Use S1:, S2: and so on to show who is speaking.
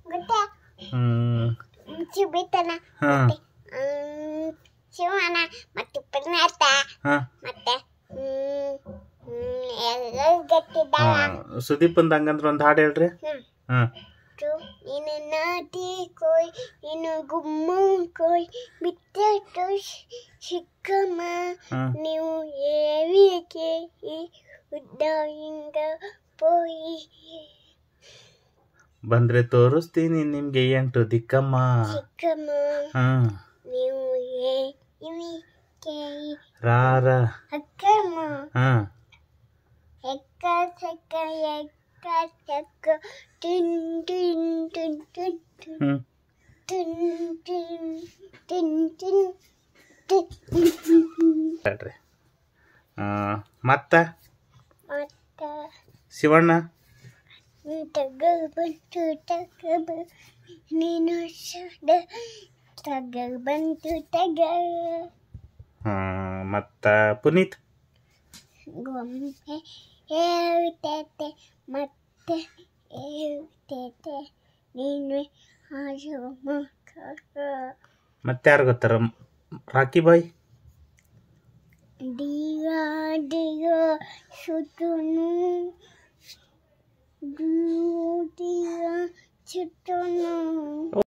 S1: ಗೊತ್ತಾ
S2: ಹ್ಮ್
S1: ಚಿಬಿತನ
S2: ಹಾ
S1: ಹ್ಮ್, ಶಿವನ ಮತ್ತೆ ಪರ್ನಾಥ
S2: ಹಾ
S1: ಮತ್ತೆ ಹ್ಮ್, ಹ್ಮ್, ಎಲ್ಲರೂ ಗಟ್ಟಿದ್ದಾಳ
S2: ಹಾ ಸುದೀಪಂದ್ ಹಂಗಂದ್ರ ಒಂದ್ ಹಾಡು ಹೇಳ್ರಿ
S1: ಹ್ಮ್
S2: ಹಾ
S1: ತು ನೀನು ನಾಟಿ ಕೋಯ್ ನೀನು ಗುಮ್ಮ ಕೋಯ್ ಬಿಟ್ಟು ಸಿಕ್ಕಮ್ಮ
S2: ಹಾ
S1: ನೀವು ಏವಿಕೆ ಈ ಉದ್ದ ಹಿಂಗ ಪೋಯಿ
S2: ಬಂದ್ರೆ ತೋರಿಸ್ತೀನಿ ನಿಮ್ಗೆ ಎಂಟು ದಿಕ್ಕಮ್ಮ
S1: ಸಿಕ್ಕಮ್ಮ
S2: ಹಾ
S1: ನೀವು ಏವಿಕೆ ಈ
S2: ರಾರ
S1: ಅಕ್ಕಮ್ಮ
S2: ಹಾ
S1: ಎಕ್ಕ ಚಕ್ಕ ಎಕ್ಕ ಚಕ್ಕ ಟಿನ್ ಟಿನ್ ಟಿನ್ ಟಿನ್ ಟಿನ್
S2: ಹ್ಮ್
S1: ಟಿನ್ ಟಿನ್ ಟಿನ್ ಟಿನ್ ಟಿನ್
S2: ಹೇಳ್ರಿ ಆ, ಮತ್ತ
S1: ಮತ್ತ
S2: ಶಿವಣ್ಣ
S1: ತಗ ಬಂತು ತಗ ಬ ನೀನು ಸದ ತಗ ಬಂತು ತಗ
S2: ಹಾ ಮತ್ತ ಪುನೀತ್
S1: ಗೊಂಬೆ ಹೇಳ್ತೈತೆ ಮತ್ತೆ ಹೇಳ್ತೈತೆ ನೀನು ಆಜು ಮಕ್ಕಳು
S2: ಮತ್ತೆ ಯಾರು ಗೊತ್ತಾರ ರಾಕಿ ಬಾಯ್
S1: ದಿಗ ದಿಗ ಸುತ್ತು